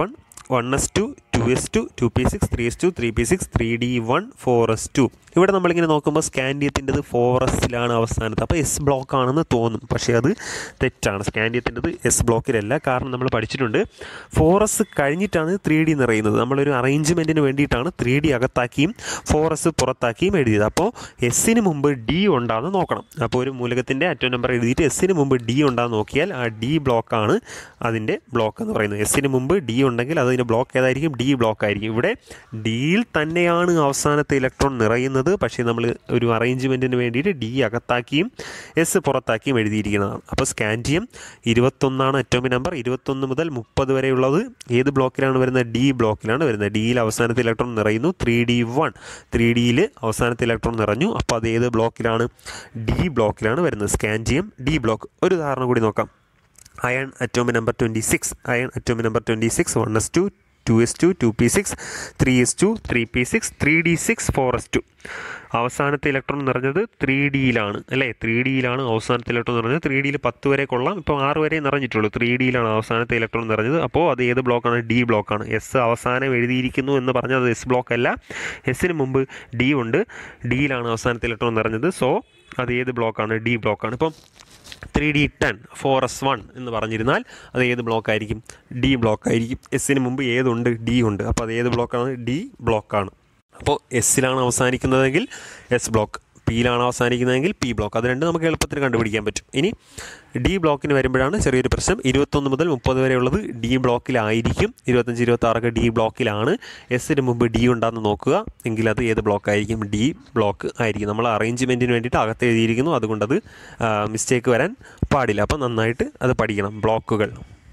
one S two two S two two P six three S two three P six three D one four S two ഇവിടെ നമ്മളിങ്ങനെ നോക്കുമ്പോൾ സ്കാൻഡിയത്തിൻ്റെത് four എസിലാണ് അവസാനത്ത് അപ്പോൾ S block ആണെന്ന് തോന്നും പക്ഷേ അത് തെറ്റാണ് സ്കാൻഡിയത്തിൻ്റെത് എസ് ബ്ലോക്കിലല്ല കാരണം നമ്മൾ പഠിച്ചിട്ടുണ്ട് ഫോർ എസ് കഴിഞ്ഞിട്ടാണ് ത്രീ ഡി നിറയുന്നത് നമ്മളൊരു അറേഞ്ച്മെൻറ്റിന് വേണ്ടിയിട്ടാണ് ത്രീ ഡി അകത്താക്കിയും ഫോർ എസ് പുറത്താക്കിയും എഴുതിയത് അപ്പോൾ എസ്സിന് മുമ്പ് ഡി ഉണ്ടാകുന്ന നോക്കണം അപ്പോൾ ഒരു മൂലകത്തിൻ്റെ അറ്റോ നമ്പർ എഴുതിയിട്ട് എസ്സിന് മുമ്പ് ഡി ഉണ്ടാകുന്ന നോക്കിയാൽ ആ ഡി ബ്ലോക്കാണ് അതിൻ്റെ ബ്ലോക്ക് എന്ന് പറയുന്നത് എസ്സിന് മുമ്പ് ഡി ഉണ്ടെങ്കിൽ അതിൻ്റെ ബ്ലോക്ക് ഏതായിരിക്കും ഡി ബ്ലോക്ക് ആയിരിക്കും ഇവിടെ ഡിയിൽ തന്നെയാണ് അവസാനത്തെ ഇലക്ട്രോൺ നിറയുന്നത് പക്ഷേ നമ്മൾ ഒരു അറേഞ്ച്മെൻറ്റിന് വേണ്ടിയിട്ട് ഡി അകത്താക്കിയും എസ് പുറത്താക്കിയും എഴുതിയിരിക്കുന്നതാണ് അപ്പോൾ സ്കാൻഡിയം ഇരുപത്തൊന്നാണ് അറ്റോമിക് നമ്പർ ഇരുപത്തൊന്ന് മുതൽ മുപ്പത് വരെയുള്ളത് ഏത് ബ്ലോക്കിലാണ് വരുന്നത് ഡി ബ്ലോക്കിലാണ് വരുന്നത് ഡിയിൽ അവസാനത്തെ ഇലക്ട്രോൺ നിറയുന്നു ത്രീ ഡി വൺ ത്രീ ഡിയിൽ അവസാനത്തെ ഇലക്ട്രോൺ നിറഞ്ഞു അപ്പോൾ അത് ഏത് ബ്ലോക്കിലാണ് ഡി ബ്ലോക്കിലാണ് വരുന്നത് സ്കാൻഡിയം ഡി ബ്ലോക്ക് ഒരു ഉദാഹരണം കൂടി നോക്കാം iron atomic number twenty six iron atomic number twenty six one S two two S two two P six three S two three P six three D six four S two അവസാനത്തെ electron നിറഞ്ഞത് three ഡിയിലാണ് അല്ലേ three ഡിയിലാണ് അവസാനത്തെ electron നിറഞ്ഞത് three ഡിയിൽ പത്ത് വരെ കൊള്ളാം ഇപ്പോൾ ആറ് വരെ നിറഞ്ഞിട്ടുള്ളൂ ത്രീ ഡിയിലാണ് അവസാനത്തെ ഇലക്ട്രോൺ നിറഞ്ഞത് അപ്പോൾ അത് ഏത് ബ്ലോക്കാണ് ഡി ബ്ലോക്കാണ് എസ് അവസാനം എഴുതിയിരിക്കുന്നു എന്ന് പറഞ്ഞാൽ അത് എസ് ബ്ലോക്ക് അല്ല എസ്സിന് മുമ്പ് ഡി ഉണ്ട് ഡിയിലാണ് അവസാനത്തെ ഇലക്ട്രോൺ നിറഞ്ഞത് സോ അത് ഏത് ബ്ലോക്കാണ് ഡി ബ്ലോക്കാണ് ഇപ്പം three D ten four S one എന്ന് പറഞ്ഞിരുന്നാൽ അത് ഏത് ബ്ലോക്ക് ആയിരിക്കും ഡി ബ്ലോക്ക് ആയിരിക്കും എസ്സിന് മുമ്പ് ഏതുണ്ട് ഡി ഉണ്ട് അപ്പോൾ അത് ഏത് ബ്ലോക്കാണ് ഡി ബ്ലോക്കാണ് അപ്പോൾ എസ്സിലാണ് അവസാനിക്കുന്നതെങ്കിൽ എസ് ബ്ലോക്ക് പിയിലാണ് അവസാനിക്കുന്നതെങ്കിൽ പി ബ്ലോക്ക് അത് രണ്ട് നമുക്ക് എളുപ്പത്തിൽ കണ്ടുപിടിക്കാൻ പറ്റും ഇനി ഡി ബ്ലോക്കിന് വരുമ്പോഴാണ് ചെറിയൊരു പ്രശ്നം ഇരുപത്തൊന്ന് മുതൽ മുപ്പത് വരെയുള്ളത് ഡി ബ്ലോക്കിലായിരിക്കും ഇരുപത്തഞ്ച് ഇരുപത്താറൊക്കെ ഡി ബ്ലോക്കിലാണ് എസ്സിന് മുമ്പ് ഡി ഉണ്ടാകുന്ന നോക്കുക എങ്കിൽ അത് ഏത് ബ്ലോക്ക് ആയിരിക്കും ഡി ബ്ലോക്ക് ആയിരിക്കും നമ്മൾ അറേഞ്ച്മെൻറ്റിന് വേണ്ടിയിട്ട് അകത്ത് എഴുതിയിരിക്കുന്നു അതുകൊണ്ടത് മിസ്റ്റേക്ക് വരാൻ പാടില്ല അപ്പോൾ നന്നായിട്ട് അത് പഠിക്കണം ബ്ലോക്കുകൾ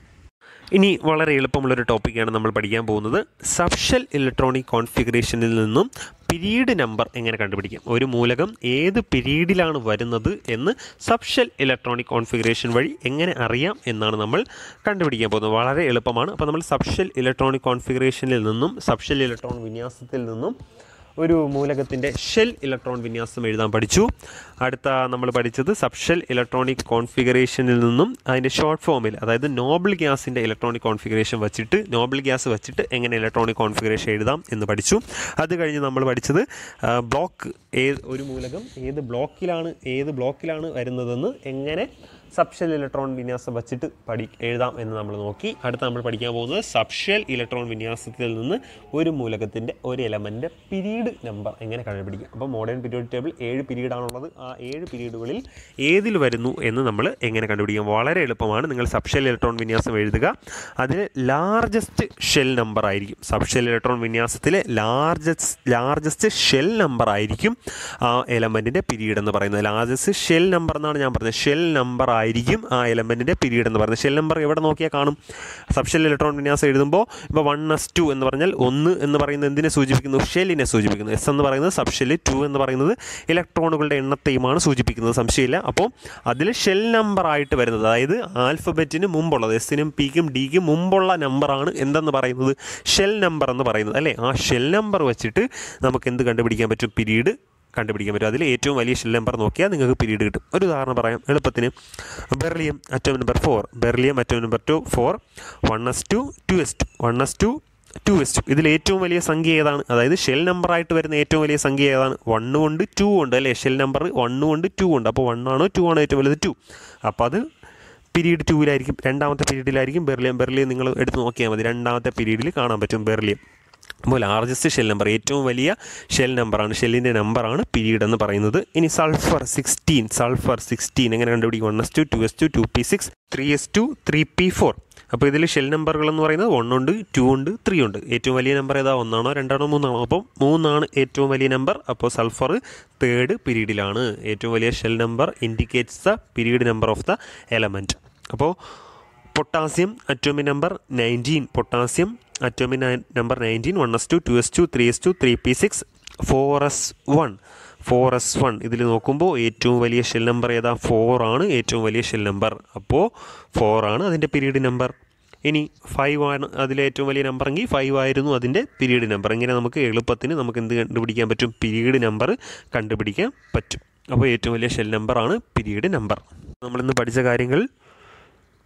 ഇനി വളരെ എളുപ്പമുള്ളൊരു ടോപ്പിക്കാണ് നമ്മൾ പഠിക്കാൻ പോകുന്നത് സബ്ഷൽ ഇലക്ട്രോണിക് കോൺഫിഗറേഷനിൽ നിന്നും പിരീഡ് നമ്പർ എങ്ങനെ കണ്ടുപിടിക്കാം ഒരു മൂലകം ഏത് പിരീഡിലാണ് വരുന്നത് എന്ന് സബ്ഷൽ ഇലക്ട്രോണിക് കോൺഫിഗറേഷൻ വഴി എങ്ങനെ അറിയാം എന്നാണ് നമ്മൾ കണ്ടുപിടിക്കാൻ പോകുന്നത് വളരെ എളുപ്പമാണ് അപ്പോൾ നമ്മൾ സബ്ഷൽ ഇലക്ട്രോണിക് കോൺഫിഗറേഷനിൽ നിന്നും സബ്ഷൽ ഇലക്ട്രോൺ വിന്യാസത്തിൽ നിന്നും ഒരു മൂലകത്തിൻ്റെ ഷെൽ ഇലക്ട്രോൺ വിന്യാസം എഴുതാൻ പഠിച്ചു അടുത്ത നമ്മൾ പഠിച്ചത് സബ്ഷെൽ ഇലക്ട്രോണിക് കോൺഫിഗറേഷനിൽ നിന്നും അതിൻ്റെ ഷോർട്ട് ഫോമിൽ അതായത് നോബിൾ ഗ്യാസിൻ്റെ ഇലക്ട്രോണിക് കോൺഫിഗറേഷൻ വെച്ചിട്ട് നോബിൾ ഗ്യാസ് വെച്ചിട്ട് എങ്ങനെ ഇലക്ട്രോണിക് കോൺഫിഗറേഷൻ എഴുതാം എന്ന് പഠിച്ചു അത് കഴിഞ്ഞ് നമ്മൾ പഠിച്ചത് ബ്ലോക്ക് ഏത് ഒരു മൂലകം ഏത് ബ്ലോക്കിലാണ് ഏത് ബ്ലോക്കിലാണ് വരുന്നതെന്ന് എങ്ങനെ സബ്ഷൽ ഇലക്ട്രോൺ വിന്യാസം വച്ചിട്ട് പഠി എഴുതാം എന്ന് നമ്മൾ നോക്കി അടുത്ത നമ്മൾ പഠിക്കാൻ പോകുന്നത് സബ്ഷൽ ഇലക്ട്രോൺ വിന്യാസത്തിൽ നിന്ന് ഒരു മൂലകത്തിൻ്റെ ഒരു എലമെൻ്റ് പിരീഡ് നമ്പർ എങ്ങനെ കണ്ടുപിടിക്കാം അപ്പോൾ മോഡേൺ പീരിയോഡ് ടേബിൾ ഏഴ് പീരീഡാണുള്ളത് ആ ഏഴ് പീരീഡുകളിൽ ഏതിൽ വരുന്നു എന്ന് നമ്മൾ എങ്ങനെ കണ്ടുപിടിക്കാം വളരെ എളുപ്പമാണ് നിങ്ങൾ സബ്ഷൽ ഇലക്ട്രോൺ വിന്യാസം എഴുതുക അതിൽ ലാർജസ്റ്റ് ഷെൽ നമ്പർ ആയിരിക്കും സബ്ഷൽ ഇലക്ട്രോൺ വിന്യാസത്തിലെ ലാർജസ്റ്റ് ലാർജസ്റ്റ് ഷെൽ നമ്പർ ആയിരിക്കും ആ എലമെൻറ്റിൻ്റെ പിരീഡ് എന്ന് പറയുന്നത് ലാർജസ്റ്റ് ഷെൽ നമ്പർ എന്നാണ് ഞാൻ പറഞ്ഞത് ഷെൽ നമ്പർ ആയിരിക്കും ആ എലമെൻറ്റിൻ്റെ പീരീഡ് എന്ന് പറയുന്നത് ഷെൽ നമ്പർ എവിടെ നോക്കിയാൽ കാണും സബ്ഷെൽ ഇലക്ട്രോൺ വിന്യാസം എഴുതുമ്പോൾ ഇപ്പോൾ വൺ എസ് ടു എന്ന് പറഞ്ഞാൽ ഒന്ന് എന്ന് പറയുന്നത് എന്തിനെ സൂചിപ്പിക്കുന്നു ഷെല്ലിനെ സൂചിപ്പിക്കുന്നു എസ് എന്ന് പറയുന്നത് സബ്ഷെൽ ടു എന്ന് പറയുന്നത് ഇലക്ട്രോണുകളുടെ എണ്ണത്തെയുമാണ് സൂചിപ്പിക്കുന്നത് സംശയമില്ല അപ്പോൾ അതിൽ ഷെൽ നമ്പർ ആയിട്ട് വരുന്നത് അതായത് ആൽഫബറ്റിന് മുമ്പുള്ളത് എസിനും പിക്കും ഡിക്കും മുമ്പുള്ള നമ്പറാണ് എന്തെന്ന് പറയുന്നത് ഷെൽ നമ്പർ എന്ന് പറയുന്നത് അല്ലേ ആ ഷെൽ നമ്പർ വെച്ചിട്ട് നമുക്ക് എന്ത് കണ്ടുപിടിക്കാൻ പറ്റും പീരീഡ് കണ്ടുപിടിക്കാൻ പറ്റും അതിൽ ഏറ്റവും വലിയ ഷെൽ നമ്പർ നോക്കിയാൽ നിങ്ങൾക്ക് പീരീഡ് കിട്ടും ഒരു ഉദാഹരണം പറയാം എളുപ്പത്തിന് beryllium atom number four beryllium atom number two four one S two two S two one S two two S two ഇതിൽ ഏറ്റവും വലിയ സംഖ്യ ഏതാണ് അതായത് ഷെൽ നമ്പറായിട്ട് വരുന്ന ഏറ്റവും വലിയ സംഖ്യ ഏതാണ് വണ്ണ് കൊണ്ട് ടു ഉണ്ട് അല്ലേ ഷെൽ നമ്പർ വണ്ണ് കൊണ്ട് ടു ഉണ്ട് അപ്പോൾ വൺ ആണോ ടു ആണോ ഏറ്റവും വലുത് ടു അപ്പോൾ അത് പീരീഡ് ടൂവിലായിരിക്കും രണ്ടാമത്തെ പീരീഡിലായിരിക്കും ബെർലിയം ബെർലിയം നിങ്ങൾ എടുത്ത് നോക്കിയാൽ മതി രണ്ടാമത്തെ പീരീഡിൽ കാണാൻ പറ്റും ബെർലിയം അപ്പോൾ ലാർജസ്റ്റ് ഷെൽ നമ്പർ ഏറ്റവും വലിയ ഷെൽ നമ്പറാണ് ഷെല്ലിൻ്റെ നമ്പറാണ് പീരീഡ് എന്ന് പറയുന്നത് ഇനി സൾഫർ സിക്സ്റ്റീൻ സൾഫർ സിക്സ്റ്റീൻ എങ്ങനെ കണ്ടുപിടിക്കും one S two two S two two P six three S two three P four അപ്പോൾ ഇതിൽ ഷെൽ നമ്പറുകൾ എന്ന് പറയുന്നത് വൺ ഉണ്ട് ടു ഉണ്ട് ത്രീ ഉണ്ട് ഏറ്റവും വലിയ നമ്പർ ഏതാ ഒന്നാണോ രണ്ടാണോ മൂന്നാണോ അപ്പോൾ മൂന്നാണ് ഏറ്റവും വലിയ നമ്പർ അപ്പോൾ സൾഫർ തേർഡ് പീരീഡിലാണ് ഏറ്റവും വലിയ shell number indicates the period number of the element അപ്പോൾ potassium atomic number nineteen potassium atomic number nineteen one S two two S two three S two three P six four S one four S one ഇതിൽ നോക്കുമ്പോൾ ഏറ്റവും വലിയ shell number ഏതാ four ആണ് ഏറ്റവും വലിയ shell number അപ്പോൾ four ആണ് അതിൻ്റെ പീരീഡ് നമ്പർ ഇനി ഫൈവ് ആണ് അതിലെ ഏറ്റവും വലിയ നമ്പർ എങ്കിൽ ഫൈവ് ആയിരുന്നു അതിൻ്റെ പീരീഡ് നമ്പർ ഇങ്ങനെ നമുക്ക് എളുപ്പത്തിന് നമുക്ക് എന്ത് കണ്ടുപിടിക്കാൻ പറ്റും പീരീഡ് നമ്പർ കണ്ടുപിടിക്കാൻ പറ്റും അപ്പോൾ ഏറ്റവും വലിയ ഷെൽ നമ്പറാണ് പീരീഡ് നമ്പർ നമ്മളിന്ന് പഠിച്ച കാര്യങ്ങൾ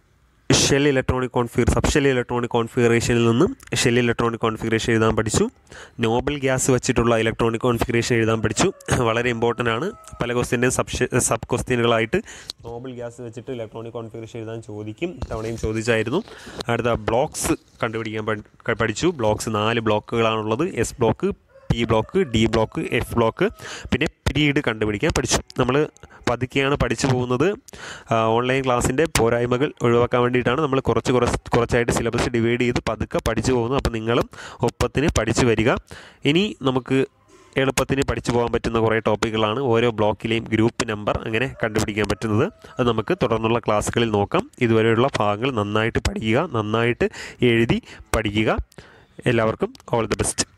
shell electronic configure sub shell electronic കോൺഫിഗറേഷനിൽ നിന്നും ഷെൽ ഇലക്ട്രോണിക് കോൺഫിഗറേഷൻ എഴുതാൻ പഠിച്ചു നോബൽ ഗ്യാസ് വെച്ചിട്ടുള്ള ഇലക്ട്രോണിക് കോൺഫിഗറേഷൻ എഴുതാൻ പഠിച്ചു വളരെ ഇമ്പോർട്ടൻ്റ് ആണ് പല ക്വസ്റ്റ്യൻ്റെയും സബ് സബ് ക്വസ്റ്റ്യനുകളായിട്ട് നോബൽ ഗ്യാസ് വെച്ചിട്ട് ഇലക്ട്രോണിക് കോൺഫിഗറേഷൻ എഴുതാൻ ചോദിക്കും തവണയും ചോദിച്ചായിരുന്നു അടുത്ത ബ്ലോക്സ് കണ്ടുപിടിക്കാൻ പഠി- പഠിച്ചു ബ്ലോക്സ് നാല് ബ്ലോക്കുകളാണുള്ളത് S block P block D block F block പിന്നെ പിരീഡ് കണ്ടുപിടിക്കാൻ പഠിച്ചു നമ്മൾ പതുക്കെയാണ് പഠിച്ചു പോകുന്നത് ആ, ഓൺലൈൻ ക്ലാസ്സിൻ്റെ പോരായ്മകൾ ഒഴിവാക്കാൻ വേണ്ടിയിട്ടാണ് നമ്മൾ കുറച്ച് കുറച്ച് കുറച്ചായിട്ട് സിലബസ് ഡിവൈഡ് ചെയ്ത് പതുക്കെ പഠിച്ചു പോകുന്നത് അപ്പോൾ നിങ്ങളും ഒപ്പത്തിന് പഠിച്ചു വരിക ഇനി നമുക്ക് എളുപ്പത്തിന് പഠിച്ചു പോകാൻ പറ്റുന്ന കുറേ ടോപ്പിക്കുകളാണ് ഓരോ ബ്ലോക്കിലെയും ഗ്രൂപ്പ് നമ്പർ അങ്ങനെ കണ്ടുപിടിക്കാൻ പറ്റുന്നത് അത് നമുക്ക് തുടർന്നുള്ള ക്ലാസ്സുകളിൽ നോക്കാം ഇതുവരെയുള്ള ഭാഗങ്ങൾ നന്നായിട്ട് പഠിക്കുക നന്നായിട്ട് എഴുതി പഠിക്കുക എല്ലാവർക്കും ഓൾ ദി ബെസ്റ്റ്